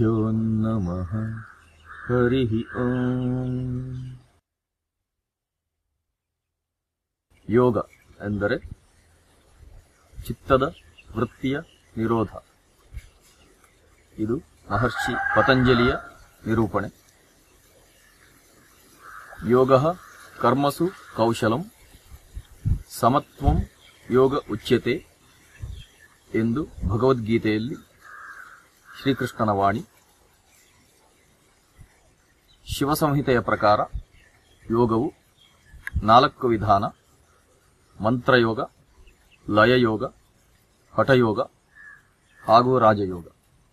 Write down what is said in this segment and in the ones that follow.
श्रीगुरुभ्यो नमः हरिः ಓಂ ಯೋಗ ಎಂದರೆ ಚಿತ್ತದ ವೃತ್ತಿಯ ನಿರೋಧ ಇದು ಮಹರ್ಷಿ ಪತಂಜಲಿಯ ನಿರೂಪಣೆ ಯೋಗ ಕರ್ಮಸು ಕೌಶಲಂ ಸಮತ್ವಂ ಯೋಗ ಉಚ್ಯತೆ ಎಂದು ಭಗವದ್ಗೀತೆಯಲ್ಲಿ ಶ್ರೀಕೃಷ್ಣನ ವಾಣಿ ಶಿವಸಂಹಿತೆಯ ಪ್ರಕಾರ ಯೋಗವು ನಾಲ್ಕು ವಿಧಾನ ಮಂತ್ರಯೋಗ ಲಯಯೋಗ ಹಠಯೋಗ ಹಾಗೂ ರಾಜಯೋಗ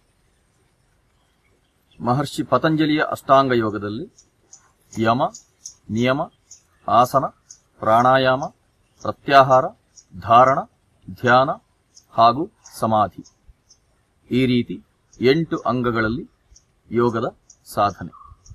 ಮಹರ್ಷಿ ಪತಂಜಲಿಯ ಅಷ್ಟಾಂಗ ಯೋಗದಲ್ಲಿ ಯಮ ನಿಯಮ ಆಸನ ಪ್ರಾಣಾಯಾಮ ಪ್ರತ್ಯಾಹಾರ ಧಾರಣ ಧ್ಯಾನ ಹಾಗೂ ಸಮಾಧಿ ಈ ರೀತಿ ಎಂಟು ಅಂಗಗಳಲ್ಲಿ ಯೋಗದ ಸಾಧನೆ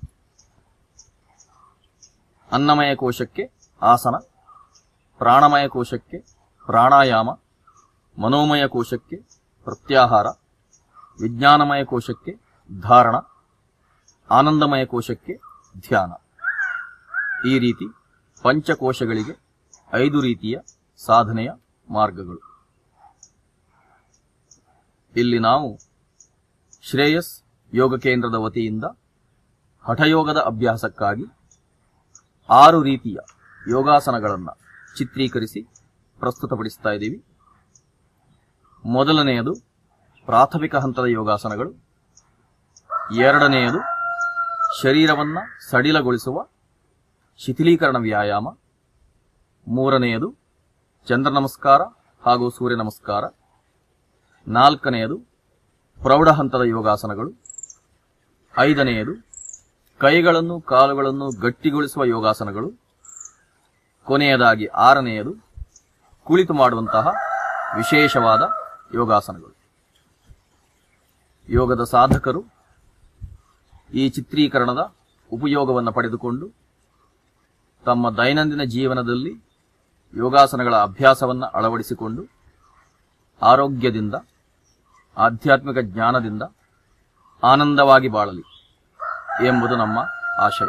ಅನ್ನಮಯ ಕೋಶಕ್ಕೆ ಆಸನ ಪ್ರಾಣಮಯ ಕೋಶಕ್ಕೆ ಪ್ರಾಣಾಯಾಮ ಮನೋಮಯ ಕೋಶಕ್ಕೆ ಪ್ರತ್ಯಾಹಾರ ವಿಜ್ಞಾನಮಯ ಕೋಶಕ್ಕೆ ಧಾರಣ ಆನಂದಮಯ ಕೋಶಕ್ಕೆ ಧ್ಯಾನ ಈ ರೀತಿ ಪಂಚಕೋಶಗಳಿಗೆ ಐದು ರೀತಿಯ ಸಾಧನೆಯ ಮಾರ್ಗಗಳು ಇಲ್ಲಿ ನಾವು ಶ್ರೇಯಸ್ ಯೋಗ ಕೇಂದ್ರದ ವತಿಯಿಂದ ಹಠಯೋಗದ ಅಭ್ಯಾಸಕ್ಕಾಗಿ ಆರು ರೀತಿಯ ಯೋಗಾಸನಗಳನ್ನು ಚಿತ್ರೀಕರಿಸಿ ಪ್ರಸ್ತುತಪಡಿಸ್ತಾ ಇದ್ದೀವಿ ಮೊದಲನೆಯದು ಪ್ರಾಥಮಿಕ ಹಂತದ ಯೋಗಾಸನಗಳು ಎರಡನೆಯದು ಶರೀರವನ್ನು ಸಡಿಲಗೊಳಿಸುವ ಶಿಥಿಲೀಕರಣ ವ್ಯಾಯಾಮ ಮೂರನೆಯದು ಚಂದ್ರ ನಮಸ್ಕಾರ ಹಾಗೂ ಸೂರ್ಯ ನಮಸ್ಕಾರ ನಾಲ್ಕನೆಯದು ಪ್ರೌಢ ಹಂತದ ಯೋಗಾಸನಗಳು ಐದನೆಯದು ಕೈಗಳನ್ನು ಕಾಲುಗಳನ್ನು ಗಟ್ಟಿಗೊಳಿಸುವ ಯೋಗಾಸನಗಳು ಕೊನೆಯದಾಗಿ ಆರನೆಯದು ಕುಳಿತು ಮಾಡುವಂತಹ ವಿಶೇಷವಾದ ಯೋಗಾಸನಗಳು ಯೋಗದ ಸಾಧಕರು ಈ ಚಿತ್ರೀಕರಣದ ಉಪಯೋಗವನ್ನು ಪಡೆದುಕೊಂಡು ತಮ್ಮ ದೈನಂದಿನ ಜೀವನದಲ್ಲಿ ಯೋಗಾಸನಗಳ ಅಭ್ಯಾಸವನ್ನು ಅಳವಡಿಸಿಕೊಂಡು ಆರೋಗ್ಯದಿಂದ ಆಧ್ಯಾತ್ಮಿಕ ಜ್ಞಾನದಿಂದ ಆನಂದವಾಗಿ ಬಾಳಲಿ ಎಂಬುದು ನಮ್ಮ ಆಶಯ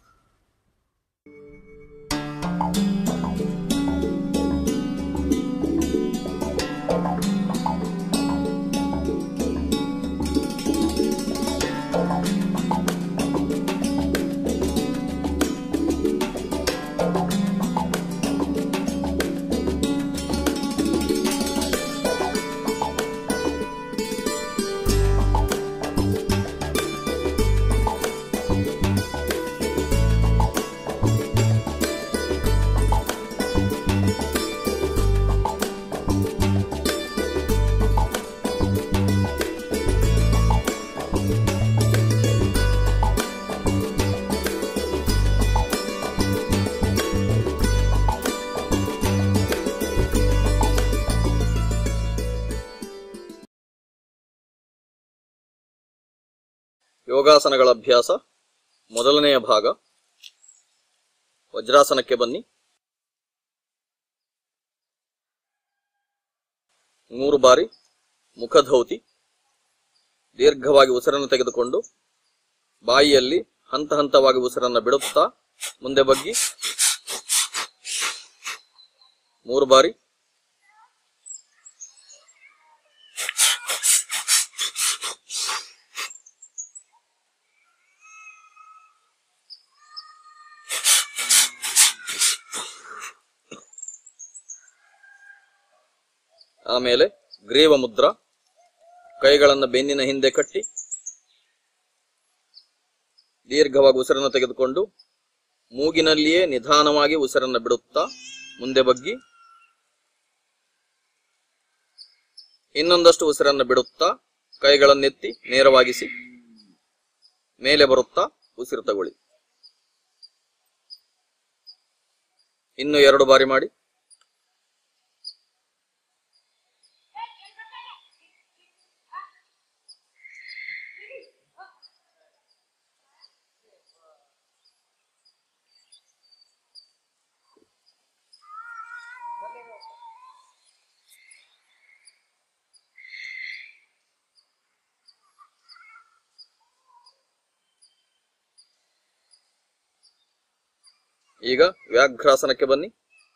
ಯೋಗಾಸನಗಳ ಅಭ್ಯಾಸ ಮೊದಲನೆಯ ಭಾಗ ವಜ್ರಾಸನಕ್ಕೆ ಬನ್ನಿ ಮೂರು ಬಾರಿ ಮುಖಧೌತಿ ದೀರ್ಘವಾಗಿ ಉಸಿರನ್ನು ತೆಗೆದುಕೊಂಡು ಬಾಯಿಯಲ್ಲಿ ಹಂತ ಹಂತವಾಗಿ ಉಸಿರನ್ನು ಬಿಡುತ್ತಾ ಮುಂದೆ ಬಗ್ಗಿ ಮೂರು ಬಾರಿ ಆಮೇಲೆ ಗ್ರೀವ ಮುದ್ರ ಕೈಗಳನ್ನು ಬೆನ್ನಿನ ಹಿಂದೆ ಕಟ್ಟಿ ದೀರ್ಘವಾಗಿ ಉಸಿರನ್ನು ತೆಗೆದುಕೊಂಡು ಮೂಗಿನಲ್ಲಿಯೇ ನಿಧಾನವಾಗಿ ಉಸಿರನ್ನು ಬಿಡುತ್ತಾ ಮುಂದೆ ಬಗ್ಗಿ ಇನ್ನೊಂದಷ್ಟು ಉಸಿರನ್ನು ಬಿಡುತ್ತಾ ಕೈಗಳನ್ನೆತ್ತಿ ನೇರವಾಗಿಸಿ ಮೇಲೆ ಬರುತ್ತಾ ಉಸಿರು ತಗೊಳ್ಳಿ ಇನ್ನು ಎರಡು ಬಾರಿ ಮಾಡಿ ಈಗ ವ್ಯಾಘ್ರಾಸನಕ್ಕೆ ಬನ್ನಿ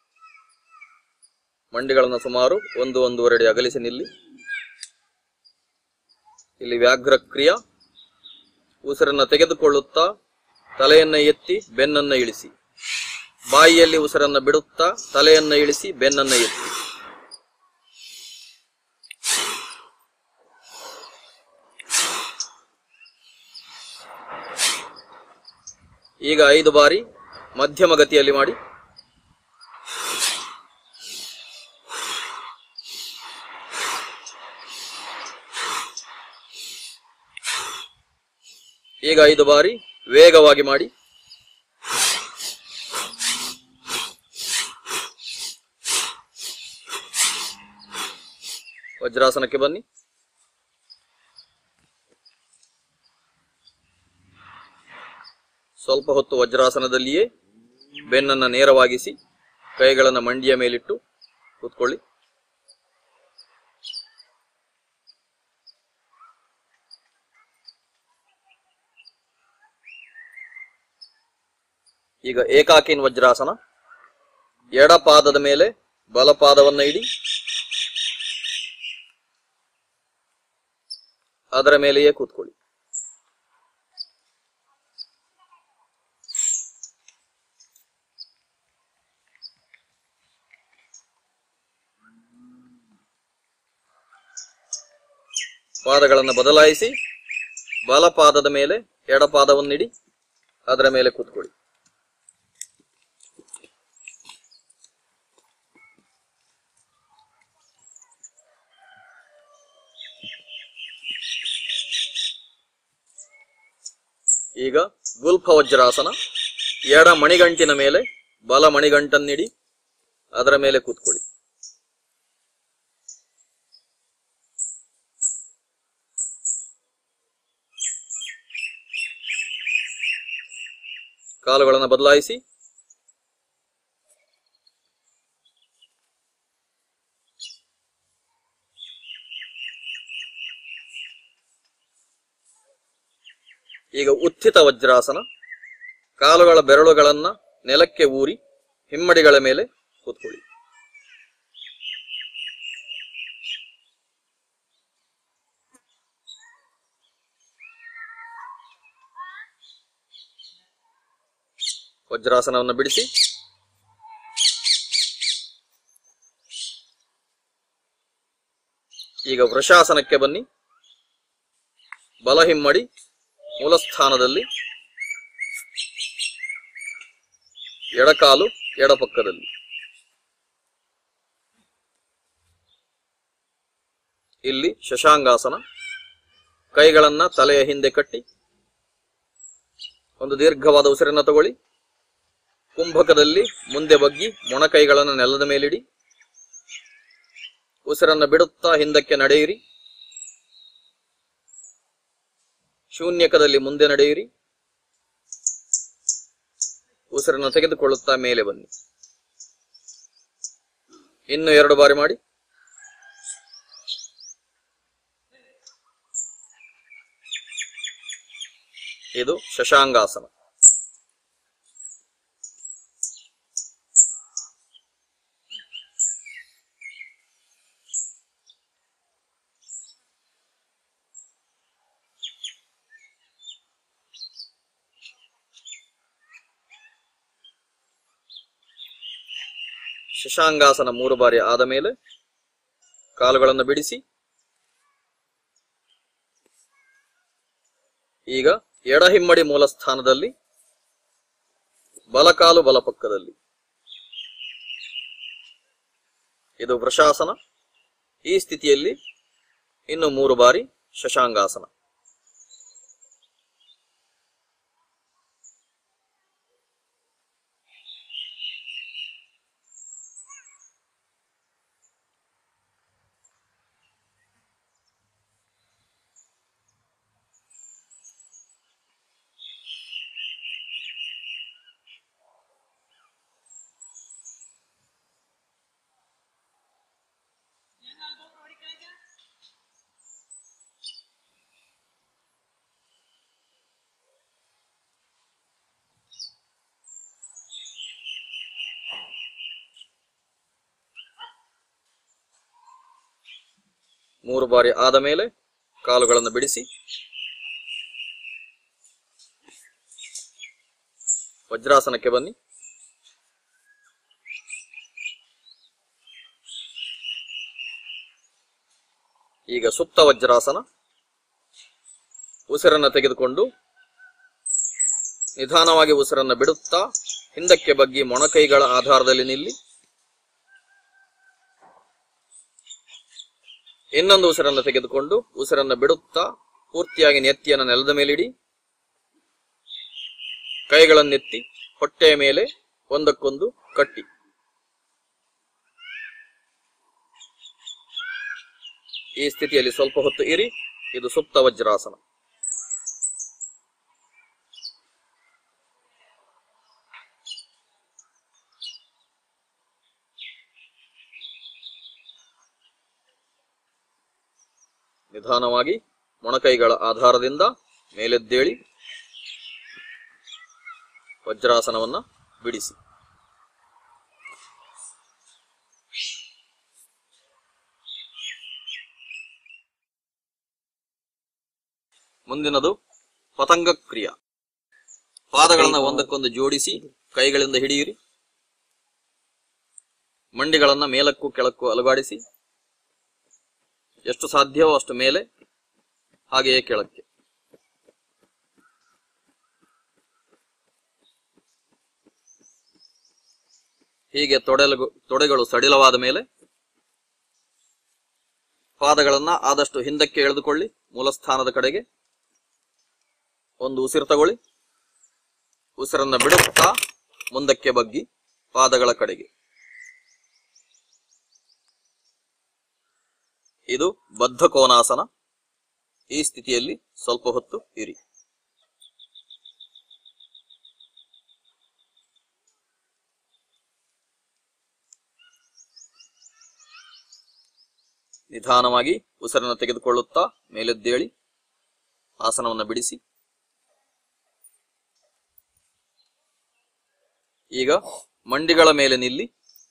ಮಂಡಿಗಳನ್ನು ಸುಮಾರು ಒಂದು ಒಂದೂವರೆ ಅಡಿ ಅಗಲಿಸಿ ನಿಲ್ಲಿ ಇಲ್ಲಿ ವ್ಯಾಘ್ರ ಕ್ರಿಯಾ ಉಸಿರನ್ನ ತೆಗೆದುಕೊಳ್ಳುತ್ತಾ ತಲೆಯನ್ನ ಎತ್ತಿ ಬೆನ್ನನ್ನ ಇಳಿಸಿ ಬಾಯಿಯಲ್ಲಿ ಉಸಿರನ್ನ ಬಿಡುತ್ತಾ ತಲೆಯನ್ನ ಇಳಿಸಿ ಬೆನ್ನನ್ನ ಎತ್ತಿ ಈಗ ಐದು ಬಾರಿ ಮಧ್ಯಮ ಗತಿಯಲ್ಲಿ ಮಾಡಿ ಈಗ ಐದು ಬಾರಿ ವೇಗವಾಗಿ ಮಾಡಿ ವಜ್ರಾಸನಕ್ಕೆ ಬನ್ನಿ ಸ್ವಲ್ಪ ಹೊತ್ತು ವಜ್ರಾಸನದಲ್ಲಿಯೇ ಬೆನ್ನನ್ನ ನೇರವಾಗಿಸಿ ಕೈಗಳನ್ನ ಮಂಡಿಯ ಮೇಲಿಟ್ಟು ಕೂತ್ಕೊಳ್ಳಿ ಈಗ ಏಕಾಕೀನ್ ವಜ್ರಾಸನ ಎಡ ಪಾದದ ಮೇಲೆ ಬಲಪಾದವನ್ನ ಇಡಿ ಅದರ ಮೇಲೆಯೇ ಕೂತ್ಕೊಳ್ಳಿ ಪಾದಗಳನ್ನು ಬದಲಾಯಿಸಿ ಬಲಪಾದದ ಮೇಲೆ ಎಡಪಾದವನ್ನಿಡಿ ಅದರ ಮೇಲೆ ಕೂತ್ಕೊಳ್ಳಿ ಈಗ ಗುಲ್ಫ ವಜ್ರಾಸನ ಎಡ ಮಣಿಗಂಟಿನ ಮೇಲೆ ಬಲ ಮಣಿಗಂಟನ್ನಿಡಿ ಅದರ ಮೇಲೆ ಕೂತ್ಕೊಳ್ಳಿ ಕಾಲುಗಳನ್ನು ಬದಲಾಯಿಸಿ ಈಗ ಉತ್ಥಿತ ವಜ್ರಾಸನ ಕಾಲುಗಳ ಬೆರಳುಗಳನ್ನ ನೆಲಕ್ಕೆ ಊರಿ ಹಿಮ್ಮಡಿಗಳ ಮೇಲೆ ಕೂತ್ಕೊಳ್ಳಿ ವಜ್ರಾಸನವನ್ನು ಬಿಡಿಸಿ ಈಗ ವೃಷಾಸನಕ್ಕೆ ಬನ್ನಿ ಬಲ ಹಿಮ್ಮಡಿ ಮೂಲಸ್ಥಾನದಲ್ಲಿ ಎಡಕಾಲು ಎಡಪಕ್ಕದಲ್ಲಿ ಇಲ್ಲಿ ಶಶಾಂಗಾಸನ ಕೈಗಳನ್ನ ತಲೆಯ ಹಿಂದೆ ಕಟ್ಟಿ ಒಂದು ದೀರ್ಘವಾದ ಉಸಿರನ್ನ ತಗೊಳ್ಳಿ ಕುಂಭಕದಲ್ಲಿ ಮುಂದೆ ಬಗ್ಗಿ ಮೊಣಕೈಗಳನ್ನು ನೆಲದ ಮೇಲಿಡಿ ಉಸಿರನ್ನ ಬಿಡುತ್ತಾ ಹಿಂದಕ್ಕೆ ನಡೆಯಿರಿ ಶೂನ್ಯಕದಲ್ಲಿ ಮುಂದೆ ನಡೆಯಿರಿ ಉಸಿರನ್ನು ತೆಗೆದುಕೊಳ್ಳುತ್ತಾ ಮೇಲೆ ಬನ್ನಿ ಇನ್ನು ಎರಡು ಬಾರಿ ಮಾಡಿ ಇದು ಶಶಾಂಗಾಸನ ಶಶಾಂಗಾಸನ ಮೂರು ಬಾರಿ ಆದ ಮೇಲೆ ಕಾಲುಗಳನ್ನು ಬಿಡಿಸಿ ಈಗ ಎಡಹಿಮ್ಮಡಿ ಮೂಲ ಸ್ಥಾನದಲ್ಲಿ ಬಲಕಾಲು ಬಲಪಕ್ಕದಲ್ಲಿ ಇದು ವೃಷಾಸನ ಈ ಸ್ಥಿತಿಯಲ್ಲಿ ಇನ್ನು ಮೂರು ಬಾರಿ ಶಶಾಂಗಾಸನ ಮೂರು ಬಾರಿ ಆದ ಮೇಲೆ ಕಾಲುಗಳನ್ನು ಬಿಡಿಸಿ ವಜ್ರಾಸನಕ್ಕೆ ಬನ್ನಿ ಈಗ ಸುಪ್ತ ವಜ್ರಾಸನ ಉಸಿರನ್ನ ತೆಗೆದುಕೊಂಡು ನಿಧಾನವಾಗಿ ಉಸಿರನ್ನ ಬಿಡುತ್ತಾ ಹಿಂದಕ್ಕೆ ಬಗ್ಗಿ ಮೊಣಕೈಗಳ ಆಧಾರದಲ್ಲಿ ನಿಲ್ಲಿ ಇನ್ನೊಂದು ಉಸಿರನ್ನ ತೆಗೆದುಕೊಂಡು ಉಸಿರನ್ನ ಬಿಡುತ್ತಾ ಪೂರ್ತಿಯಾಗಿ ನೆತ್ತಿಯನ್ನು ನೆಲದ ಮೇಲಿಡಿ ಕೈಗಳನ್ನೆತ್ತಿ ಹೊಟ್ಟೆಯ ಮೇಲೆ ಒಂದಕ್ಕೊಂದು ಕಟ್ಟಿ ಈ ಸ್ಥಿತಿಯಲ್ಲಿ ಸ್ವಲ್ಪ ಹೊತ್ತು ಇರಿ ಇದು ಸುಪ್ತ ವಜ್ರಾಸನ ನಿಧಾನವಾಗಿ ಮೊಣಕೈಗಳ ಆಧಾರದಿಂದ ಮೇಲೆದ್ದೇಳಿ ವಜ್ರಾಸನವನ್ನ ಬಿಡಿಸಿ ಮುಂದಿನದು ಪತಂಗ ಕ್ರಿಯಾ ಪಾದಗಳನ್ನ ಒಂದಕ್ಕೊಂದು ಜೋಡಿಸಿ ಕೈಗಳಿಂದ ಹಿಡಿಯಿರಿ ಮಂಡಿಗಳನ್ನ ಮೇಲಕ್ಕೂ ಕೆಳಕ್ಕೂ ಅಲುಗಾಡಿಸಿ ಎಷ್ಟು ಸಾಧ್ಯವೋ ಅಷ್ಟು ಮೇಲೆ ಹಾಗೆಯೇ ಕೆಳಕ್ಕೆ ಹೀಗೆ ತೊಡೆಲು ತೊಡೆಗಳು ಸಡಿಲವಾದ ಮೇಲೆ ಪಾದಗಳನ್ನ ಆದಷ್ಟು ಹಿಂದಕ್ಕೆ ಎಳೆದುಕೊಳ್ಳಿ ಮೂಲಸ್ಥಾನದ ಕಡೆಗೆ ಒಂದು ಉಸಿರು ತಗೊಳ್ಳಿ ಉಸಿರನ್ನ ಬಿಡುತ್ತಾ ಮುಂದಕ್ಕೆ ಬಗ್ಗಿ ಪಾದಗಳ ಕಡೆಗೆ ಇದು ಬದ್ಧ ಕೋನಾಸನ ಈ ಸ್ಥಿತಿಯಲ್ಲಿ ಸ್ವಲ್ಪ ಹೊತ್ತು ಇರಿ ನಿಧಾನವಾಗಿ ಉಸಿರನ್ನು ತೆಗೆದುಕೊಳ್ಳುತ್ತಾ ಮೇಲೆದ್ದೇಳಿ ಆಸನವನ್ನು ಬಿಡಿಸಿ ಈಗ ಮಂಡಿಗಳ ಮೇಲೆ ನಿಲ್ಲಿ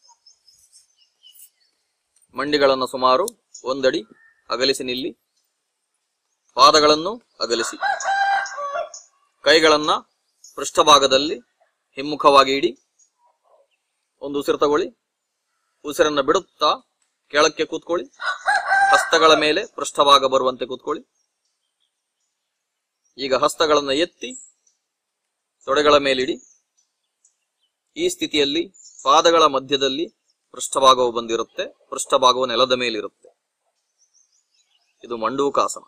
ಮಂಡಿಗಳನ್ನು ಸುಮಾರು ಒಂದಡಿ ಅಗಲಿಸಿ ನಿಲ್ಲಿ ಪಾದಗಳನ್ನು ಅಗಲಿಸಿ ಕೈಗಳನ್ನ ಪೃಷ್ಠಭಾಗದಲ್ಲಿ ಹಿಮ್ಮುಖವಾಗಿ ಇಡಿ ಒಂದು ಉಸಿರು ತಗೊಳ್ಳಿ ಉಸಿರನ್ನ ಬಿಡುತ್ತಾ ಕೆಳಕ್ಕೆ ಕೂತ್ಕೊಳ್ಳಿ ಹಸ್ತಗಳ ಮೇಲೆ ಪೃಷ್ಠಭಾಗ ಬರುವಂತೆ ಕೂತ್ಕೊಳ್ಳಿ ಈಗ ಹಸ್ತಗಳನ್ನ ಎತ್ತಿ ತೊಡೆಗಳ ಮೇಲಿಡಿ ಈ ಸ್ಥಿತಿಯಲ್ಲಿ ಪಾದಗಳ ಮಧ್ಯದಲ್ಲಿ ಪೃಷ್ಠಭಾಗವು ಬಂದಿರುತ್ತೆ ಪೃಷ್ಠಭಾಗವು ನೆಲದ ಮೇಲಿರುತ್ತೆ ಇದು ಮಂಡೂಕಾಸನ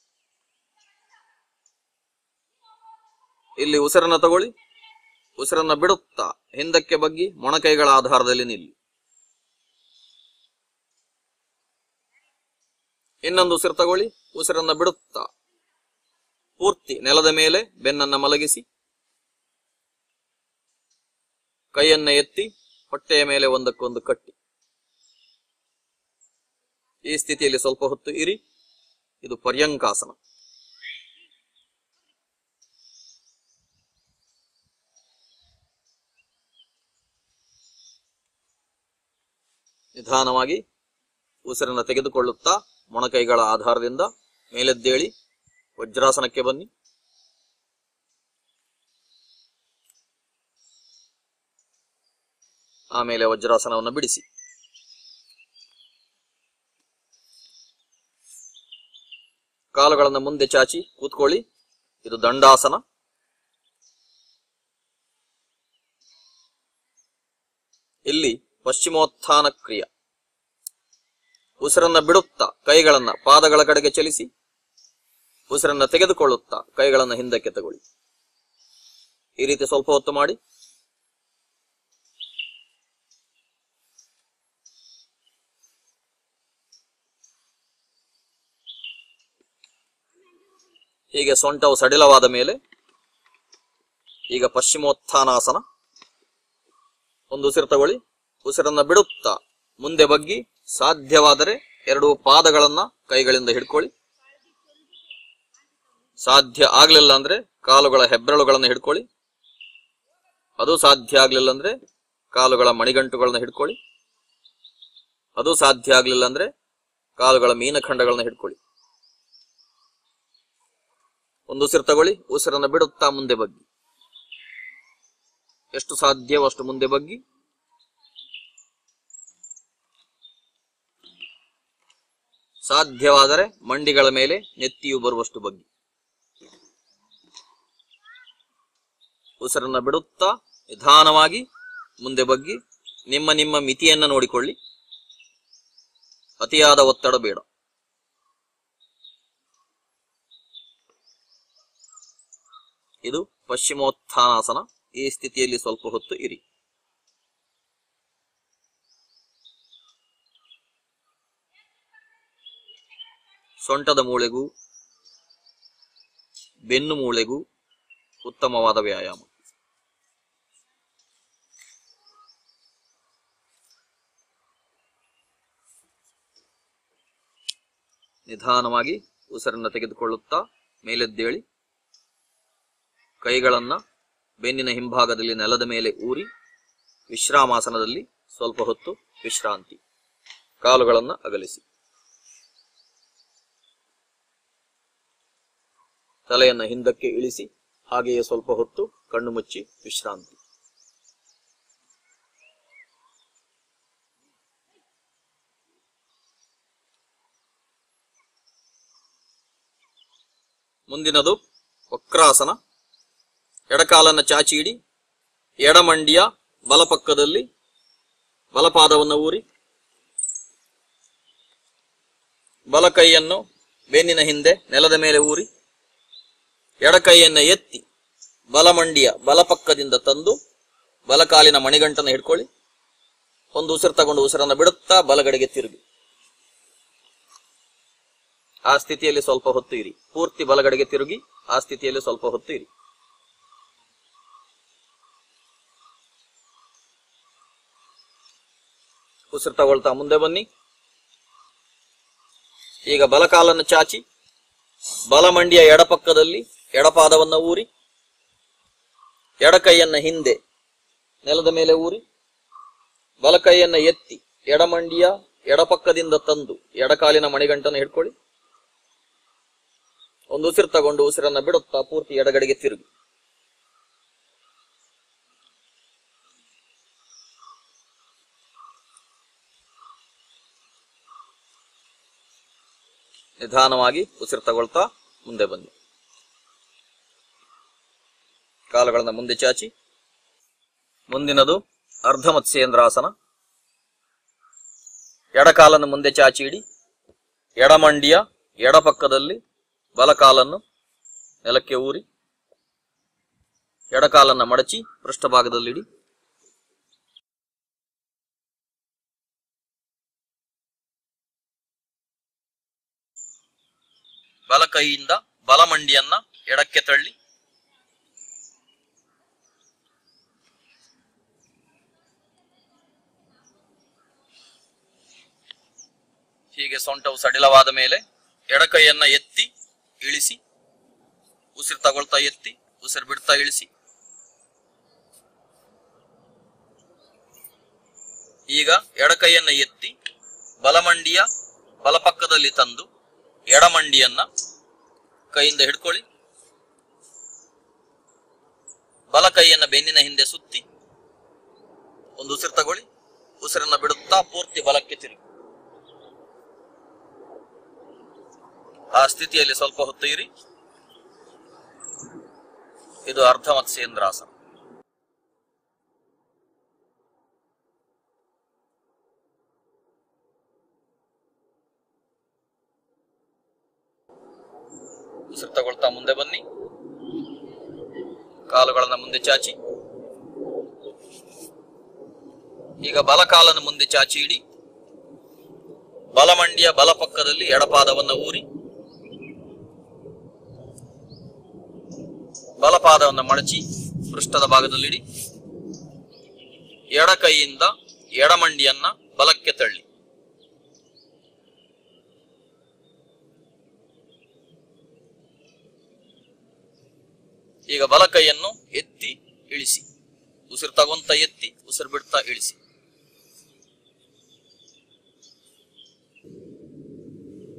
ಇಲ್ಲಿ ಉಸಿರನ್ನ ತಗೊಳ್ಳಿ ಉಸಿರನ್ನ ಬಿಡುತ್ತಾ ಹಿಂದಕ್ಕೆ ಬಗ್ಗಿ ಮೊಣಕೈಗಳ ಆಧಾರದಲ್ಲಿ ನಿಲ್ಲಿ ಇನ್ನೊಂದು ಉಸಿರು ತಗೊಳ್ಳಿ ಉಸಿರನ್ನ ಬಿಡುತ್ತಾ ಪೂರ್ತಿ ನೆಲದ ಮೇಲೆ ಬೆನ್ನನ್ನ ಮಲಗಿಸಿ ಕೈಯನ್ನ ಎತ್ತಿ ಹೊಟ್ಟೆಯ ಮೇಲೆ ಒಂದಕ್ಕೊಂದು ಕಟ್ಟಿ ಈ ಸ್ಥಿತಿಯಲ್ಲಿ ಸ್ವಲ್ಪ ಹೊತ್ತು ಇರಿ ಇದು ಪರ್ಯಂಕಾಸನ ನಿಧಾನವಾಗಿ ಉಸಿರನ್ನು ತೆಗೆದುಕೊಳ್ಳುತ್ತಾ ಮೊಣಕೈಗಳ ಆಧಾರದಿಂದ ಮೇಲೆದ್ದೇಳಿ ವಜ್ರಾಸನಕ್ಕೆ ಬನ್ನಿ ಆಮೇಲೆ ವಜ್ರಾಸನವನ್ನು ಬಿಡಿಸಿ ಕಾಲುಗಳನ್ನು ಮುಂದೆ ಚಾಚಿ ಕೂತ್ಕೊಳ್ಳಿ ಇದು ದಂಡಾಸನ ಇಲ್ಲಿ ಪಶ್ಚಿಮೋತ್ಥಾನ ಕ್ರಿಯೆ ಉಸಿರನ್ನ ಬಿಡುತ್ತಾ ಕೈಗಳನ್ನ ಪಾದಗಳ ಕಡೆಗೆ ಚಲಿಸಿ ಉಸಿರನ್ನ ತೆಗೆದುಕೊಳ್ಳುತ್ತಾ ಕೈಗಳನ್ನ ಹಿಂದಕ್ಕೆ ತಗೊಳ್ಳಿ ಈ ರೀತಿ ಸ್ವಲ್ಪ ಹೊತ್ತು ಮಾಡಿ ಹೀಗೆ ಸೊಂಟವು ಸಡಿಲವಾದ ಮೇಲೆ ಈಗ ಪಶ್ಚಿಮೋತ್ಥಾನಾಸನ ಒಂದು ಉಸಿರು ತಗೊಳ್ಳಿ ಉಸಿರನ್ನ ಬಿಡುತ್ತಾ ಮುಂದೆ ಬಗ್ಗಿ ಸಾಧ್ಯವಾದರೆ ಎರಡು ಪಾದಗಳನ್ನ ಕೈಗಳಿಂದ ಹಿಡ್ಕೊಳ್ಳಿ ಸಾಧ್ಯ ಆಗ್ಲಿಲ್ಲ ಅಂದ್ರೆ ಕಾಲುಗಳ ಹೆಬ್ಬೆರಳುಗಳನ್ನ ಹಿಡ್ಕೊಳ್ಳಿ ಅದು ಸಾಧ್ಯ ಆಗ್ಲಿಲ್ಲ ಅಂದ್ರೆ ಕಾಲುಗಳ ಮಣಿಗಂಟುಗಳನ್ನ ಹಿಡ್ಕೊಳ್ಳಿ ಅದು ಸಾಧ್ಯ ಆಗ್ಲಿಲ್ಲ ಅಂದ್ರೆ ಕಾಲುಗಳ ಮೀನಖಂಡಗಳನ್ನ ಹಿಡ್ಕೊಳ್ಳಿ ಒಂದು ಉಸಿರು ತಗೊಳ್ಳಿ ಉಸಿರನ್ನ ಬಿಡುತ್ತಾ ಮುಂದೆ ಬಗ್ಗಿ ಎಷ್ಟು ಸಾಧ್ಯವೋ ಅಷ್ಟು ಮುಂದೆ ಬಗ್ಗಿ ಸಾಧ್ಯವಾದರೆ ಮಂಡಿಗಳ ಮೇಲೆ ನೆತ್ತಿಯು ಬರುವಷ್ಟು ಬಗ್ಗಿ ಉಸಿರನ್ನ ಬಿಡುತ್ತಾ ನಿಧಾನವಾಗಿ ಮುಂದೆ ಬಗ್ಗಿ ನಿಮ್ಮ ನಿಮ್ಮ ಮಿತಿಯನ್ನ ನೋಡಿಕೊಳ್ಳಿ ಅತಿಯಾದ ಒತ್ತಡ ಬೇಡ ಇದು ಪಶ್ಚಿಮೋತ್ಥಾನಾಸನ ಈ ಸ್ಥಿತಿಯಲ್ಲಿ ಸ್ವಲ್ಪ ಹೊತ್ತು ಇರಿ ಸೊಂಟದ ಮೂಳೆಗೂ ಬೆನ್ನು ಮೂಳೆಗೂ ಉತ್ತಮವಾದ ವ್ಯಾಯಾಮ ನಿಧಾನವಾಗಿ ಉಸಿರನ್ನ ತೆಗೆದುಕೊಳ್ಳುತ್ತಾ ಮೇಲೆದ್ದೇಳಿ ಕೈಗಳನ್ನ ಬೆನ್ನಿನ ಹಿಂಭಾಗದಲ್ಲಿ ನೆಲದ ಮೇಲೆ ಊರಿ ವಿಶ್ರಾಮಾಸನದಲ್ಲಿ ಸ್ವಲ್ಪ ಹೊತ್ತು ವಿಶ್ರಾಂತಿ ಕಾಲುಗಳನ್ನ ಅಗಲಿಸಿ ತಲೆಯನ್ನ ಹಿಂದಕ್ಕೆ ಇಳಿಸಿ ಹಾಗೆಯೇ ಸ್ವಲ್ಪ ಹೊತ್ತು ಕಣ್ಣು ಮುಚ್ಚಿ ವಿಶ್ರಾಂತಿ ಮುಂದಿನದು ವಕ್ರಾಸನ ಎಡಕಾಲನ್ನ ಚಾಚಿ ಇಡಿ ಎಡಮಂಡಿಯ ಬಲಪಕ್ಕದಲ್ಲಿ ಬಲಪಾದವನ್ನು ಊರಿ ಬಲ ಕೈಯನ್ನು ಬೆನ್ನಿನ ಹಿಂದೆ ನೆಲದ ಮೇಲೆ ಊರಿ ಎಡಕೈಯನ್ನ ಎತ್ತಿ ಬಲಮಂಡಿಯ ಬಲಪಕ್ಕದಿಂದ ತಂದು ಬಲಕಾಲಿನ ಮಣಿಗಂಟನ್ನು ಹಿಡ್ಕೊಳ್ಳಿ ಒಂದು ಉಸಿರು ತಗೊಂಡು ಉಸಿರನ್ನ ಬಿಡುತ್ತಾ ಬಲಗಡೆಗೆ ತಿರುಗಿ ಆ ಸ್ಥಿತಿಯಲ್ಲಿ ಸ್ವಲ್ಪ ಹೊತ್ತು ಇರಿ ಪೂರ್ತಿ ಬಲಗಡೆಗೆ ತಿರುಗಿ ಆ ಸ್ಥಿತಿಯಲ್ಲಿ ಸ್ವಲ್ಪ ಹೊತ್ತು ಇರಿ ಉಸಿರು ತಗೊಳ್ತಾ ಮುಂದೆ ಬನ್ನಿ ಈಗ ಬಲಕಾಲನ್ನು ಚಾಚಿ ಬಲಮಂಡಿಯ ಎಡಪಕ್ಕದಲ್ಲಿ ಎಡಪಾದವನ್ನ ಊರಿ ಎಡಕೈಯನ್ನ ಹಿಂದೆ ನೆಲದ ಮೇಲೆ ಊರಿ ಬಲಕೈಯನ್ನ ಎತ್ತಿ ಎಡಮಂಡಿಯ ಎಡಪಕ್ಕದಿಂದ ತಂದು ಎಡಕಾಲಿನ ಮಣಿಗಂಟನ್ನು ಹಿಡ್ಕೊಳ್ಳಿ ಒಂದು ಉಸಿರು ತಗೊಂಡು ಉಸಿರನ್ನ ಬಿಡುತ್ತಾ ಪೂರ್ತಿ ಎಡಗಡೆಗೆ ತಿರುಗಿ ನಿಧಾನವಾಗಿ ಉಸಿರು ತಗೊಳ್ತಾ ಮುಂದೆ ಬನ್ನಿ ಕಾಲುಗಳನ್ನ ಮುಂದೆ ಚಾಚಿ ಮುಂದಿನದು ಅರ್ಧ ಮತ್ಸ್ಯೇಂದ್ರಾಸನ ಎಡಕಾಲನ್ನು ಮುಂದೆ ಚಾಚಿ ಇಡಿ ಎಡಮಂಡಿಯ ಎಡಪಕ್ಕದಲ್ಲಿ ಬಲಕಾಲನ್ನು ನೆಲಕ್ಕೆ ಊರಿ ಎಡಕಾಲನ್ನ ಮಡಚಿ ಪೃಷ್ಠಭಾಗದಲ್ಲಿಡಿ ಬಲ ಕೈಯಿಂದ ಬಲಮಂಡಿಯನ್ನ ಎಡಕ್ಕೆ ತಳ್ಳಿ ಹೀಗೆ ಸೊಂಟವು ಸಡಿಲವಾದ ಮೇಲೆ ಎಡಕೈಯನ್ನ ಎತ್ತಿ ಇಳಿಸಿ ಉಸಿರು ತಗೊಳ್ತಾ ಎತ್ತಿ ಉಸಿರು ಬಿಡ್ತಾ ಇಳಿಸಿ ಈಗ ಎಡಕೈಯನ್ನ ಎತ್ತಿ ಬಲಮಂಡಿಯ ಬಲಪಕ್ಕದಲ್ಲಿ ತಂದು ಎಡಮಂಡಿಯನ್ನ ಕೈಯಿಂದ ಹಿಡ್ಕೊಳ್ಳಿ ಬಲ ಕೈಯನ್ನ ಬೆನ್ನಿನ ಹಿಂದೆ ಸುತ್ತಿ ಒಂದು ಉಸಿರು ತಗೊಳ್ಳಿ ಉಸಿರನ್ನ ಬಿಡುತ್ತಾ ಪೂರ್ತಿ ಬಲಕ್ಕೆ ತಿರುಗಿ ಆ ಸ್ಥಿತಿಯಲ್ಲಿ ಸ್ವಲ್ಪ ಹೊತ್ತು ಇರಿ ಇದು ಅರ್ಧ ಮತ್ಸ್ಯೇಂದ್ರಾಸನ ಉಸಿರು ತಗೊಳ್ತಾ ಮುಂದೆ ಬನ್ನಿ ಕಾಲುಗಳನ್ನ ಮುಂದೆ ಚಾಚಿ ಈಗ ಬಲಕಾಲನ್ನು ಮುಂದೆ ಚಾಚಿ ಇಡಿ ಬಲಮಂಡಿಯ ಬಲಪಕ್ಕದಲ್ಲಿ ಎಡಪಾದವನ್ನ ಊರಿ ಬಲಪಾದವನ್ನು ಮಡಚಿ ಪೃಷ್ಠದ ಭಾಗದಲ್ಲಿಡಿ ಎಡ ಕೈಯಿಂದ ಎಡಮಂಡಿಯನ್ನ ಬಲಕ್ಕೆ ತಳ್ಳಿ ಈಗ ಬಲ ಕೈಯನ್ನು ಎತ್ತಿ ಇಳಿಸಿ ಉಸಿರು ತಗೊಂತ ಎತ್ತಿ ಉಸಿರು ಬಿಡ್ತಾ ಇಳಿಸಿ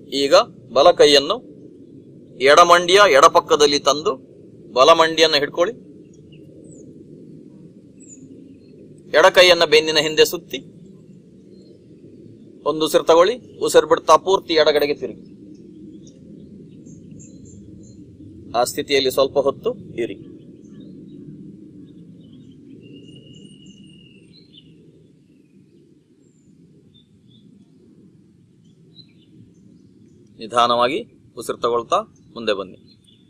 ಈಗ ಬಲ ಕೈಯನ್ನು ಎಡಮಂಡಿಯ ಎಡಪಕ್ಕದಲ್ಲಿ ತಂದು ಬಲಮಂಡಿಯನ್ನು ಹಿಡ್ಕೊಳ್ಳಿ ಎಡ ಕೈಯನ್ನ ಬೆನ್ನಿನ ಹಿಂದೆ ಸುತ್ತಿ ಒಂದು ಉಸಿರು ತಗೊಳ್ಳಿ ಉಸಿರು ಬಿಡ್ತಾ ಪೂರ್ತಿ ಎಡಗಡೆಗೆ ತಿರುಗಿ ಆ ಸ್ಥಿತಿಯಲ್ಲಿ ಸ್ವಲ್ಪ ಹೊತ್ತು ಇರಿ ನಿಧಾನವಾಗಿ ಉಸಿರು ತಗೊಳ್ತಾ ಮುಂದೆ ಬನ್ನಿ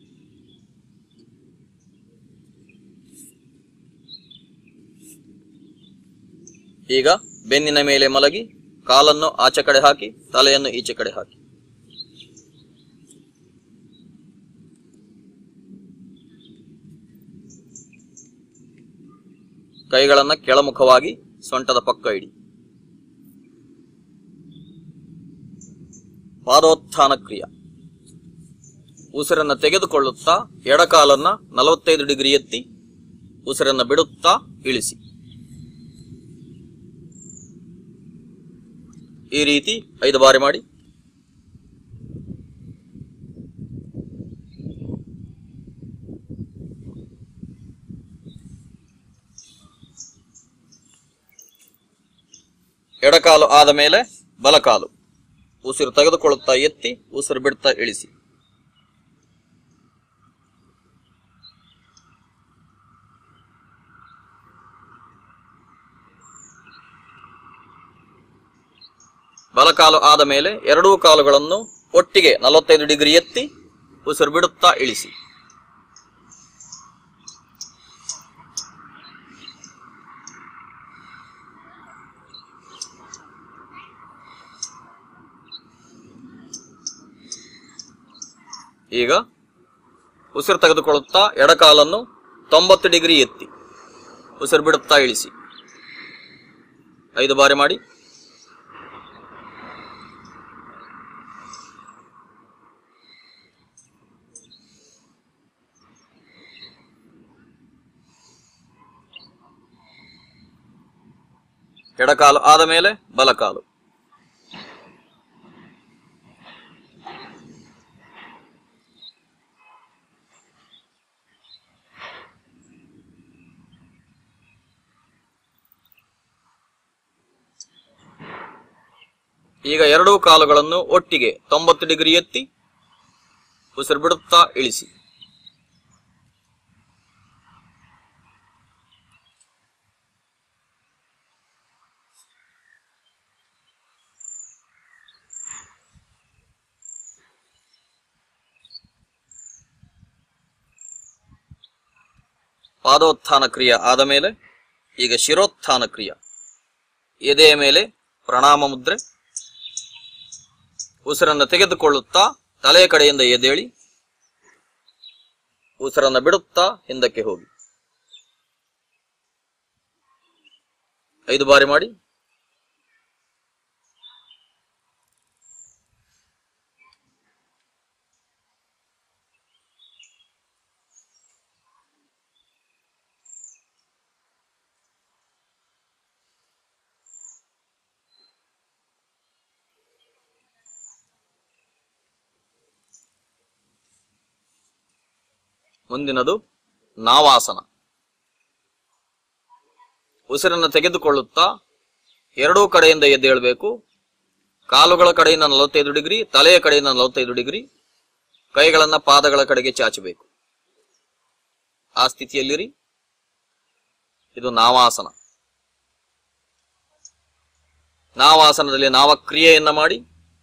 ಈಗ ಬೆನ್ನಿನ ಮೇಲೆ ಮಲಗಿ ಕಾಲನ್ನು ಆಚೆ ಕಡೆ ಹಾಕಿ ತಲೆಯನ್ನು ಈಚೆ ಕಡೆ ಹಾಕಿ ಕೈಗಳನ್ನ ಕೆಳಮುಖವಾಗಿ ಸೊಂಟದ ಪಕ್ಕ ಇಡಿ ಪಾದೋತ್ಥಾನ ಕ್ರಿಯ ಉಸಿರನ್ನ ತೆಗೆದುಕೊಳ್ಳುತ್ತಾ ಎಡಕಾಲನ್ನ ನಲವತ್ತೈದು ಡಿಗ್ರಿ ಎತ್ತಿ ಉಸಿರನ್ನ ಬಿಡುತ್ತಾ ಇಳಿಸಿ ಈ ರೀತಿ ಐದು ಬಾರಿ ಮಾಡಿ ಎಡಕಾಲು ಆದ ಮೇಲೆ ಬಲಕಾಲು ಉಸಿರು ತೆಗೆದುಕೊಳ್ಳುತ್ತಾ ಎತ್ತಿ ಉಸಿರು ಬಿಡ್ತಾ ಇಳಿಸಿ ಬಲಕಾಲು ಆದ ಮೇಲೆ ಎರಡೂ ಕಾಲುಗಳನ್ನು ಒಟ್ಟಿಗೆ ನಲವತ್ತೈದು ಡಿಗ್ರಿ ಎತ್ತಿ ಉಸಿರು ಬಿಡುತ್ತಾ ಇಳಿಸಿ ಈಗ ಉಸಿರು ತೆಗೆದುಕೊಳ್ಳುತ್ತಾ ಎಡಕಾಲನ್ನು ತೊಂಬತ್ತು ಡಿಗ್ರಿ ಎತ್ತಿ ಉಸಿರು ಬಿಡುತ್ತಾ ಇಳಿಸಿ ಐದು ಬಾರಿ ಮಾಡಿ ಎಡಕಾಲು ಆದ ಮೇಲೆ ಬಲಕಾಲು ಈಗ ಎರಡೂ ಕಾಲುಗಳನ್ನು ಒಟ್ಟಿಗೆ ತೊಂಬತ್ತು ಡಿಗ್ರಿ ಎತ್ತಿ ಉಸಿರು ಬಿಡುತ್ತಾ ಇಳಿಸಿ ಪಾದೋತ್ಥಾನ ಕ್ರಿಯೆ ಆದ ಮೇಲೆ ಈಗ ಶಿರೋತ್ಥಾನ ಕ್ರಿಯೆ ಎದೆಯ ಮೇಲೆ ಪ್ರಣಾಮ ಮುದ್ರೆ ಉಸಿರನ್ನು ತೆಗೆದುಕೊಳ್ಳುತ್ತಾ ತಲೆಯ ಕಡೆಯಿಂದ ಎದ್ದೇಳಿ ಉಸಿರನ್ನು ಬಿಡುತ್ತಾ ಹಿಂದಕ್ಕೆ ಹೋಗಿ ಐದು ಬಾರಿ ಮಾಡಿ ಮುಂದಿನದು ನಾವಾಸನ ಉಸಿರನ್ನು ತೆಗೆದುಕೊಳ್ಳುತ್ತಾ ಎರಡೂ ಕಡೆಯಿಂದ ಎದ್ದೇಳಬೇಕು ಕಾಲುಗಳ ಕಡೆಯಿಂದ ನಲವತ್ತೈದು ಡಿಗ್ರಿ ತಲೆಯ ಕಡೆಯಿಂದ ನಲವತ್ತೈದು ಡಿಗ್ರಿ ಕೈಗಳನ್ನ ಪಾದಗಳ ಕಡೆಗೆ ಚಾಚಬೇಕು ಆ ಸ್ಥಿತಿಯಲ್ಲಿರಿ ಇದು ನಾವಾಸನ ನಾವಾಸನದಲ್ಲಿ ನಾವಕ್ರಿಯೆಯನ್ನ ಮಾಡಿ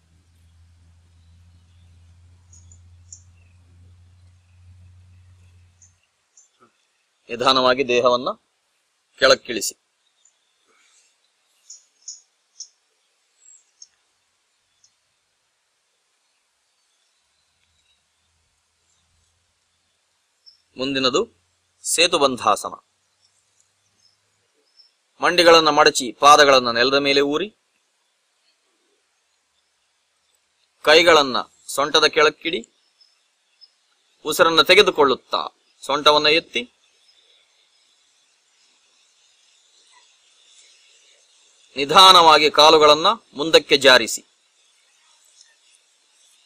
ನಿಧಾನವಾಗಿ ದೇಹವನ್ನ ಕೆಳಕ್ಕಿಳಿಸಿ ಮುಂದಿನದು ಸೇತುಬಂಧಾಸನ ಮಂಡಿಗಳನ್ನು ಮಡಚಿ ಪಾದಗಳನ್ನು ನೆಲದ ಮೇಲೆ ಊರಿ ಕೈಗಳನ್ನ ಸೊಂಟದ ಕೆಳಕ್ಕಿಡಿ ಉಸಿರನ್ನು ತೆಗೆದುಕೊಳ್ಳುತ್ತಾ ಸೊಂಟವನ್ನು ಎತ್ತಿ ನಿಧಾನವಾಗಿ ಕಾಲುಗಳನ್ನ ಮುಂದಕ್ಕೆ ಜಾರಿಸಿ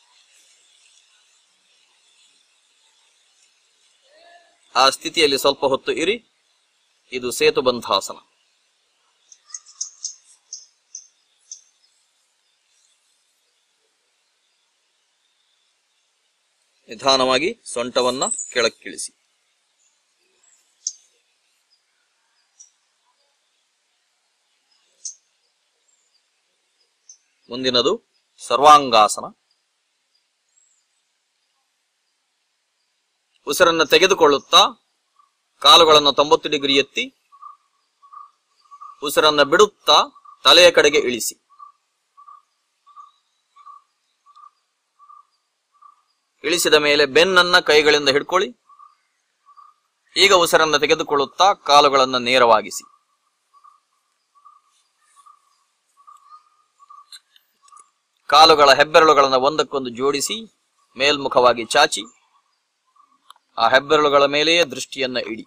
ಆ ಸ್ಥಿತಿಯಲ್ಲಿ ಸ್ವಲ್ಪ ಹೊತ್ತು ಇರಿ ಇದು ಸೇತುಬಂಧಾಸನ ನಿಧಾನವಾಗಿ ಸೊಂಟವನ್ನ ಕೆಳಕ್ಕಿಳಿಸಿ ಮುಂದಿನದು ಸರ್ವಾಂಗಾಸನ ಉಸಿರನ್ನು ತೆಗೆದುಕೊಳ್ಳುತ್ತಾ ಕಾಲುಗಳನ್ನು ತೊಂಬತ್ತು ಡಿಗ್ರಿ ಎತ್ತಿ ಉಸಿರನ್ನು ಬಿಡುತ್ತಾ ತಲೆಯ ಕಡೆಗೆ ಇಳಿಸಿ ಇಳಿಸಿದ ಮೇಲೆ ಬೆನ್ನನ್ನ ಕೈಗಳಿಂದ ಹಿಡ್ಕೊಳ್ಳಿ ಈಗ ಉಸಿರನ್ನು ತೆಗೆದುಕೊಳ್ಳುತ್ತಾ ಕಾಲುಗಳನ್ನು ನೇರವಾಗಿಸಿ ಕಾಲುಗಳ ಹೆಬ್ಬೆರಳುಗಳನ್ನು ಒಂದಕ್ಕೊಂದು ಜೋಡಿಸಿ ಮೇಲ್ಮುಖವಾಗಿ ಚಾಚಿ ಆ ಹೆಬ್ಬೆರಳುಗಳ ಮೇಲೆಯೇ ದೃಷ್ಟಿಯನ್ನ ಇಡಿ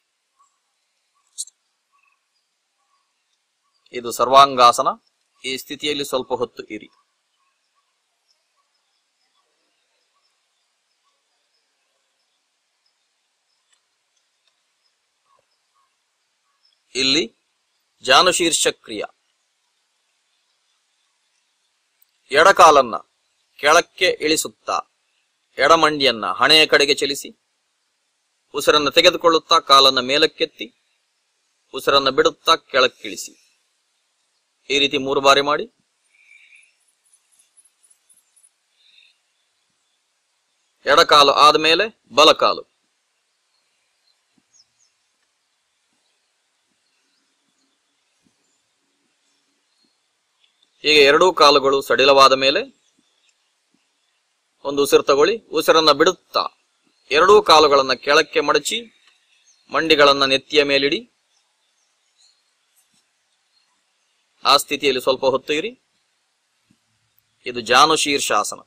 ಇದು ಸರ್ವಾಂಗಾಸನ ಈ ಸ್ಥಿತಿಯಲ್ಲಿ ಸ್ವಲ್ಪ ಹೊತ್ತು ಇರಿ ಇಲ್ಲಿ ಜಾನುಶೀರ್ಷ ಕ್ರಿಯ ಎಡಕಾಲನ್ನ ಕೆಳಕ್ಕೆ ಇಳಿಸುತ್ತಾ ಎಡಮಂಡಿಯನ್ನ ಹಣೆಯ ಕಡೆಗೆ ಚಲಿಸಿ ಉಸಿರನ್ನು ತೆಗೆದುಕೊಳ್ಳುತ್ತಾ ಕಾಲನ್ನ ಮೇಲಕ್ಕೆತ್ತಿ ಉಸಿರನ್ನು ಬಿಡುತ್ತಾ ಕೆಳಕ್ಕಿಳಿಸಿ ಈ ರೀತಿ ಮೂರು ಬಾರಿ ಮಾಡಿ ಎಡಕಾಲು ಆದ್ಮೇಲೆ ಬಲಕಾಲು ಹೀಗೆ ಎರಡೂ ಕಾಲುಗಳು ಸಡಿಲವಾದ ಮೇಲೆ ಒಂದು ಉಸಿರು ತಗೊಳ್ಳಿ ಉಸಿರನ್ನ ಬಿಡುತ್ತಾ ಎರಡೂ ಕಾಲುಗಳನ್ನ ಕೆಳಕ್ಕೆ ಮಡಚಿ ಮಂಡಿಗಳನ್ನ ನೆತ್ತಿಯ ಮೇಲಿಡಿ ಆ ಸ್ಥಿತಿಯಲ್ಲಿ ಸ್ವಲ್ಪ ಹೊತ್ತು ಇರಿ ಇದು ಜಾನುಶೀರ್ಷಾಸನ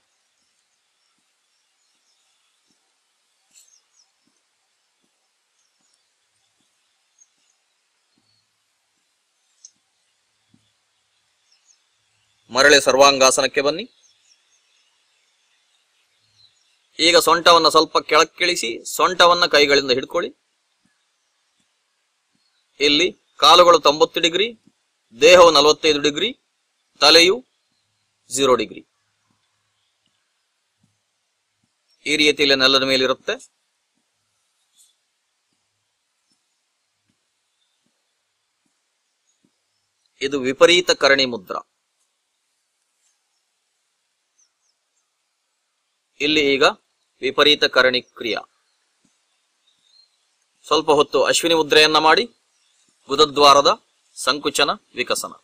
ಮರಳಿ ಸರ್ವಾಂಗಾಸನಕ್ಕೆ ಬನ್ನಿ ಈಗ ಸೊಂಟವನ್ನ ಸ್ವಲ್ಪ ಕೆಳಕ್ಕಿಳಿಸಿ ಸೊಂಟವನ್ನ ಕೈಗಳಿಂದ ಹಿಡ್ಕೊಳ್ಳಿ ಇಲ್ಲಿ ಕಾಲುಗಳು ತೊಂಬತ್ತು ಡಿಗ್ರಿ ದೇಹವು ನಲವತ್ತೈದು ಡಿಗ್ರಿ ತಲೆಯು ಝೀರೋ ಡಿಗ್ರಿ ಈ ರೀತಿಯಲ್ಲಿ ನೆಲದ ಮೇಲಿರುತ್ತೆ ಇದು ವಿಪರೀತ ಕರಣಿ ಮುದ್ರಾ ಇಲ್ಲಿ ಈಗ ವಿಪರೀತ ಕರಣಿ ಕ್ರಿಯಾ ಸ್ವಲ್ಪ ಹೊತ್ತು ಅಶ್ವಿನಿ ಮುದ್ರೆಯನ್ನ ಮಾಡಿ ಗುದದ್ವಾರದ ಸಂಕುಚನ ವಿಕಸನ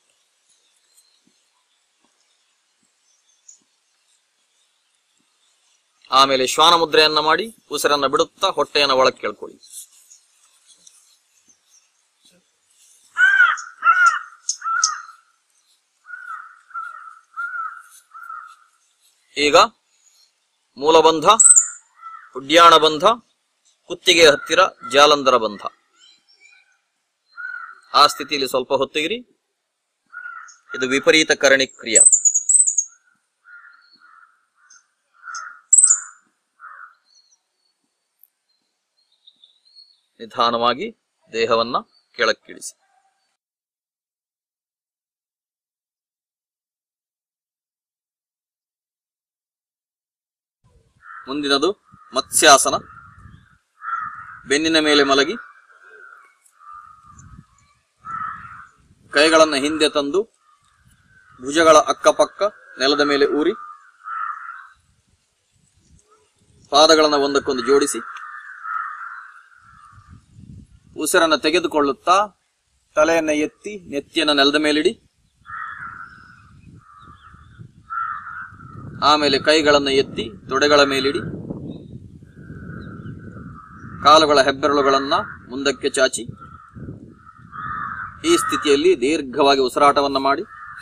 ಆಮೇಲೆ ಶ್ವಾನ ಮುದ್ರೆಯನ್ನ ಮಾಡಿ ಉಸಿರನ್ನ ಬಿಡುತ್ತಾ ಹೊಟ್ಟೆಯನ್ನ ಒಳಕ್ಕೆ ಕೇಳ್ಕೊಳ್ಳಿ ಈಗ ಮೂಲಬಂಧ ಉಡ್ಯಾಣ ಬಂಧ ಕುತ್ತಿಗೆ ಹತ್ತಿರ ಜಾಲಂಧರ ಬಂಧ ಆ ಸ್ಥಿತಿಯಲ್ಲಿ ಸ್ವಲ್ಪ ಹೊತ್ತಿಗಿರಿ ಇದು ವಿಪರೀತ ಕರಣಿ ಕ್ರಿಯಾ ನಿಧಾನವಾಗಿ ದೇಹವನ್ನ ಕೆಳಕ್ಕಿಳಿಸಿ ಮುಂದಿನದು ಮತ್ಸ್ಯಾಸನ ಬೆನ್ನಿನ ಮೇಲೆ ಮಲಗಿ ಕೈಗಳನ್ನ ಹಿಂದೆ ತಂದು ಭುಜಗಳ ಅಕ್ಕಪಕ್ಕ ನೆಲದ ಮೇಲೆ ಊರಿ ಪಾದಗಳನ್ನ ಒಂದಕ್ಕೊಂದು ಜೋಡಿಸಿ ಉಸಿರನ್ನ ತೆಗೆದುಕೊಳ್ಳುತ್ತಾ ತಲೆಯನ್ನ ಎತ್ತಿ ನೆತ್ತಿಯನ್ನ ನೆಲದ ಮೇಲಿಡಿ ಆಮೇಲೆ ಕೈಗಳನ್ನು ಎತ್ತಿ ತೊಡೆಗಳ ಮೇಲಿಡಿ ಕಾಲುಗಳ ಹೆಬ್ಬೆರಳುಗಳನ್ನ ಮುಂದಕ್ಕೆ ಚಾಚಿ ಈ ಸ್ಥಿತಿಯಲ್ಲಿ ದೀರ್ಘವಾಗಿ ಉಸಿರಾಟವನ್ನ ಮಾಡಿ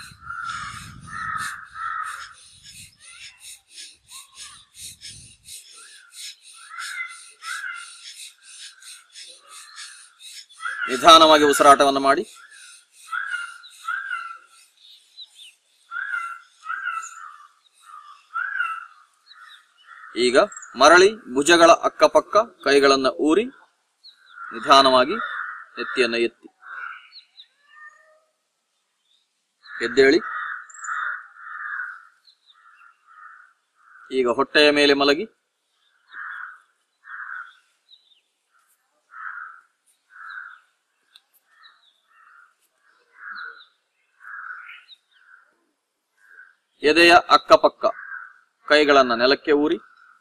ನಿಧಾನವಾಗಿ ಉಸಿರಾಟವನ್ನು ಮಾಡಿ ಈಗ ಮರಳಿ ಭುಜಗಳ ಅಕ್ಕಪಕ್ಕ ಕೈಗಳನ್ನ ಊರಿ ನಿಧಾನವಾಗಿ ನೆತ್ತಿಯನ್ನು ಎತ್ತಿ ಎದ್ದೇಳಿ ಈಗ ಹೊಟ್ಟೆಯ ಮೇಲೆ ಮಲಗಿ ಎದೆಯ ಅಕ್ಕಪಕ್ಕ ಕೈಗಳನ್ನ ನೆಲಕ್ಕೆ ಊರಿ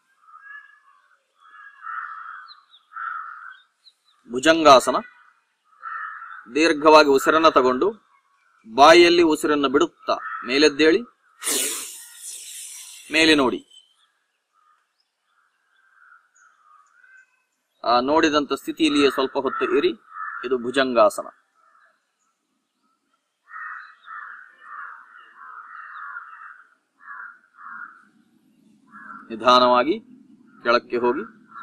ಭುಜಂಗಾಸನ ದೀರ್ಘವಾಗಿ ಉಸಿರನ್ನ ತಗೊಂಡು ಬಾಯಿಯಲ್ಲಿ ಉಸಿರನ್ನು ಬಿಡುತ್ತಾ ಮೇಲೆದ್ದೇಳಿ ಮೇಲೆ ನೋಡಿ ಆ ನೋಡಿದಂತ ಸ್ಥಿತಿಯಲ್ಲಿಯೇ ಸ್ವಲ್ಪ ಹೊತ್ತು ಇರಿ ಇದು ಭುಜಂಗಾಸನ ನಿಧಾನವಾಗಿ ಕೆಳಕ್ಕೆ ಹೋಗಿ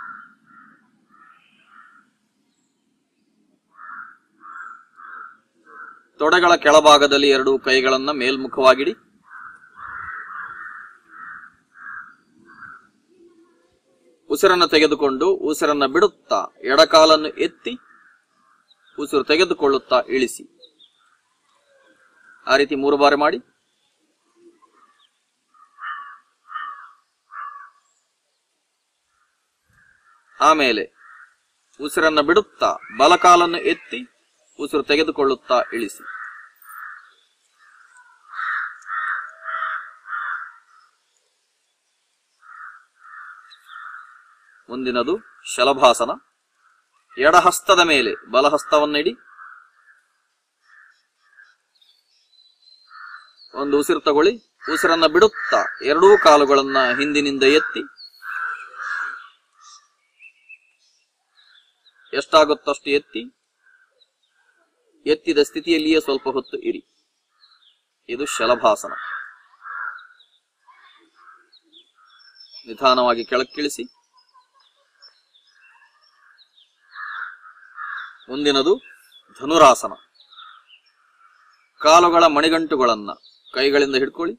ತೊಡೆಗಳ ಕೆಳಭಾಗದಲ್ಲಿ ಎರಡೂ ಕೈಗಳನ್ನ ಮೇಲ್ಮುಖವಾಗಿಡಿ ಉಸಿರನ್ನು ತೆಗೆದುಕೊಂಡು ಉಸಿರನ್ನ ಬಿಡುತ್ತಾ ಎಡಕಾಲನ್ನು ಎತ್ತಿ ಉಸಿರು ತೆಗೆದುಕೊಳ್ಳುತ್ತಾ ಇಳಿಸಿ ಆ ರೀತಿ ಮೂರು ಬಾರಿ ಮಾಡಿ ಆಮೇಲೆ ಉಸಿರನ್ನ ಬಿಡುತ್ತಾ ಬಲಕಾಲನ್ನು ಎತ್ತಿ ಉಸಿರು ತೆಗೆದುಕೊಳ್ಳುತ್ತಾ ಇಳಿಸಿ ಮುಂದಿನದು ಶಲಭಾಸನ ಎಡಹಸ್ತದ ಮೇಲೆ ಬಲಹಸ್ತವನ್ನಿಡಿ ಒಂದು ಉಸಿರು ತಗೊಳ್ಳಿ ಉಸಿರನ್ನ ಬಿಡುತ್ತಾ ಎರಡೂ ಕಾಲುಗಳನ್ನ ಹಿಂದಿನಿಂದ ಎತ್ತಿ ಎಷ್ಟಾಗುತ್ತಷ್ಟು ಎತ್ತಿ ಎತ್ತಿದ ಸ್ಥಿತಿಯಲ್ಲಿಯೇ ಸ್ವಲ್ಪ ಹೊತ್ತು ಇರಿ ಇದು ಶಲಭಾಸನ ನಿಧಾನವಾಗಿ ಕೆಳಕ್ಕಿಳಿಸಿ ಮುಂದಿನದು ಧನುರಾಸನ ಕಾಲುಗಳ ಮಣಿಗಂಟುಗಳನ್ನ ಕೈಗಳಿಂದ ಹಿಡ್ಕೊಳ್ಳಿ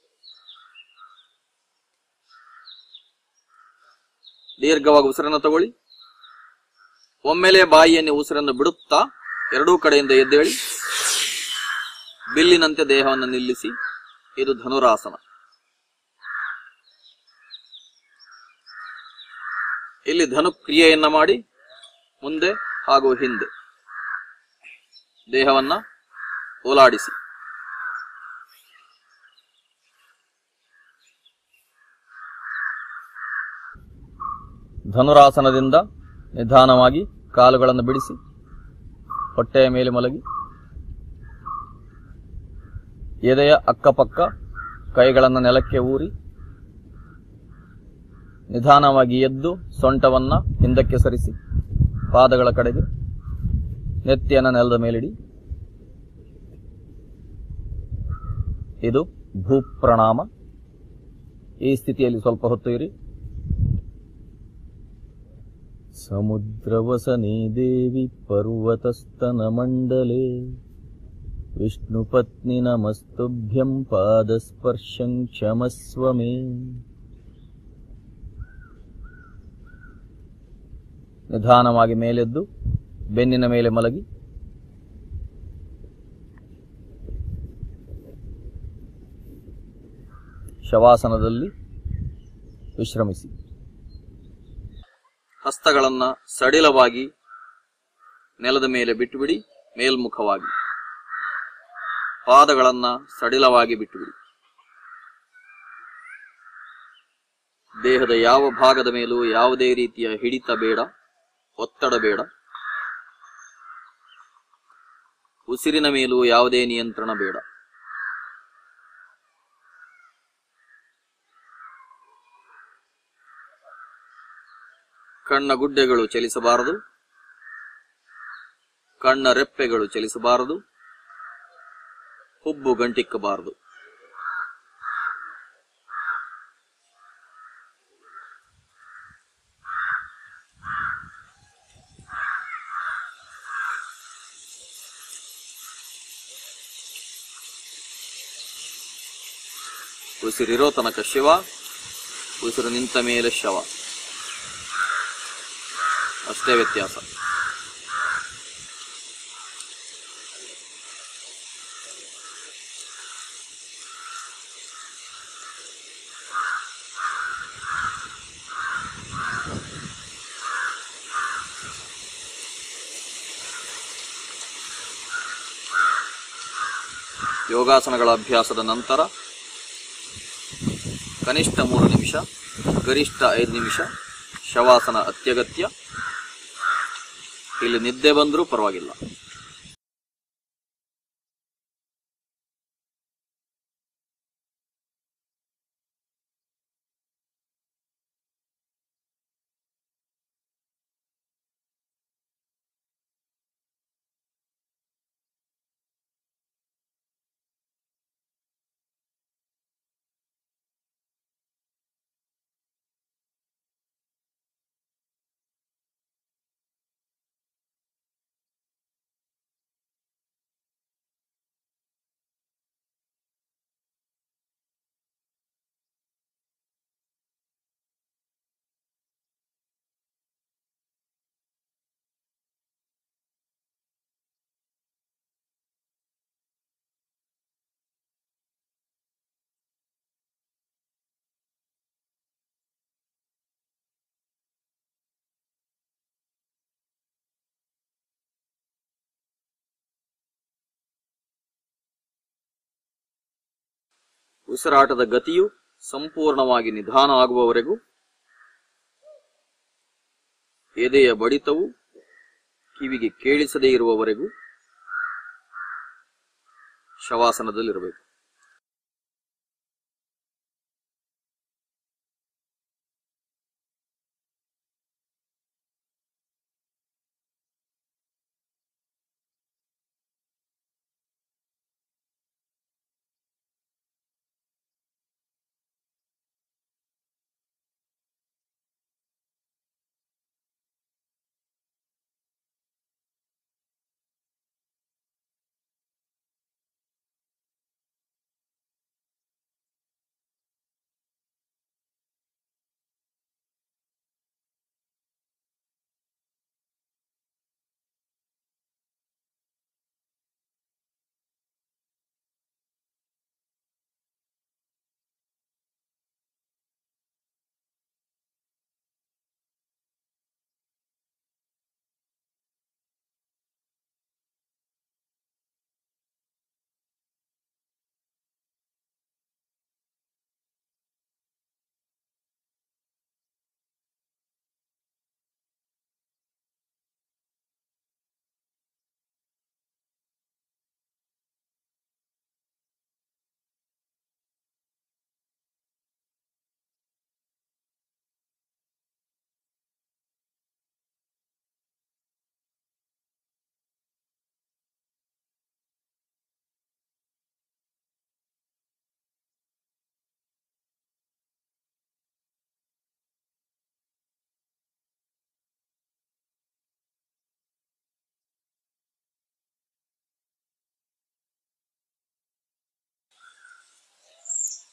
ದೀರ್ಘವಾಗಿ ಉಸಿರನ್ನು ತಗೊಳ್ಳಿ ಒಮ್ಮೆಲೆ ಬಾಯಿಯನ್ನು ಉಸಿರನ್ನು ಬಿಡುತ್ತಾ ಎರಡೂ ಕಡೆಯಿಂದ ಎದ್ದೇಳಿ ಬಿಲ್ಲಿನಂತೆ ದೇಹವನ್ನು ನಿಲ್ಲಿಸಿ ಇದು ಧನುರಾಸನ ಇಲ್ಲಿ ಧನು ಕ್ರಿಯೆಯನ್ನ ಮಾಡಿ ಮುಂದೆ ಹಾಗೂ ಹಿಂದೆ ದೇಹವನ್ನ ಓಲಾಡಿಸಿ ಧನುರಾಸನದಿಂದ ನಿಧಾನವಾಗಿ ಕಾಲುಗಳನ್ನು ಬಿಡಿಸಿ ಹೊಟ್ಟೆಯ ಮೇಲೆ ಮಲಗಿ ಎದೆಯ ಅಕ್ಕಪಕ್ಕ ಕೈಗಳನ್ನು ನೆಲಕ್ಕೆ ಊರಿ ನಿಧಾನವಾಗಿ ಎದ್ದು ಸೊಂಟವನ್ನ ಹಿಂದಕ್ಕೆ ಸರಿಸಿ ಪಾದಗಳ ಕಡೆಗೆ ನೆತ್ತಿಯನ್ನ ನೆಲದ ಮೇಲಿಡಿ ಇದು ಭೂಪ್ರಣಾಮ ಈ ಸ್ಥಿತಿಯಲ್ಲಿ ಸ್ವಲ್ಪ ಹೊತ್ತು ಇರಿ समुद्रवसने देवि पर्वतस्तनमण्डले विष्णुपत्नि नमस्तुभ्यं पादस्पर्शं क्षमस्व मे ನಿಧಾನವಾಗಿ ಮೇಲೆದ್ದು ಬೆನ್ನಿನ ಮೇಲೆ ಮಲಗಿ ಶವಾಸನದಲ್ಲಿ ವಿಶ್ರಮಿಸಿ ಹಸ್ತಗಳನ್ನ ಸಡಿಲವಾಗಿ ನೆಲದ ಮೇಲೆ ಬಿಟ್ಟುಬಿಡಿ ಮೇಲ್ಮುಖವಾಗಿ ಪಾದಗಳನ್ನ ಸಡಿಲವಾಗಿ ಬಿಟ್ಟುಬಿಡಿ ದೇಹದ ಯಾವ ಭಾಗದ ಮೇಲೂ ಯಾವುದೇ ರೀತಿಯ ಹಿಡಿತ ಬೇಡ ಒತ್ತಡ ಬೇಡ ಉಸಿರಿನ ಮೇಲೂ ಯಾವುದೇ ನಿಯಂತ್ರಣ ಬೇಡ ಕಣ್ಣ ಗುಡ್ಡೆಗಳು ಚಲಿಸಬಾರದು ಕಣ್ಣ ರೆಪ್ಪೆಗಳು ಚಲಿಸಬಾರದು ಹುಬ್ಬು ಗಂಟಿಕ್ಕಬಾರದು ಉಸಿರಿರೋ ತನಕ ಶಿವ ಉಸಿರು ನಿಂತ ಮೇಲೆ ಶವ ಅಷ್ಟೇ ವ್ಯತ್ಯಾಸ ಯೋಗಾಸನಗಳ ಅಭ್ಯಾಸದ ನಂತರ ಕನಿಷ್ಠ ಮೂರು ನಿಮಿಷ ಗರಿಷ್ಠ ಐದು ನಿಮಿಷ ಶವಾಸನ ಅತ್ಯಗತ್ಯ ಇಲ್ಲಿ ನಿದ್ದೆ ಬಂದರೂ ಪರವಾಗಿಲ್ಲ ಉಸಿರಾಟದ ಗತಿಯು ಸಂಪೂರ್ಣವಾಗಿ ನಿಧಾನ ಆಗುವವರೆಗೂ ಎದೆಯ ಬಡಿತವು ಕಿವಿಗೆ ಕೇಳಿಸದೇ ಇರುವವರೆಗೂ ಶವಾಸನದಲ್ಲಿರಬೇಕು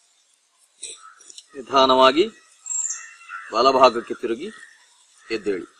ನಿಧಾನವಾಗಿ ಬಲಭಾಗಕ್ಕೆ ತಿರುಗಿ ಎದ್ದೇಳಿ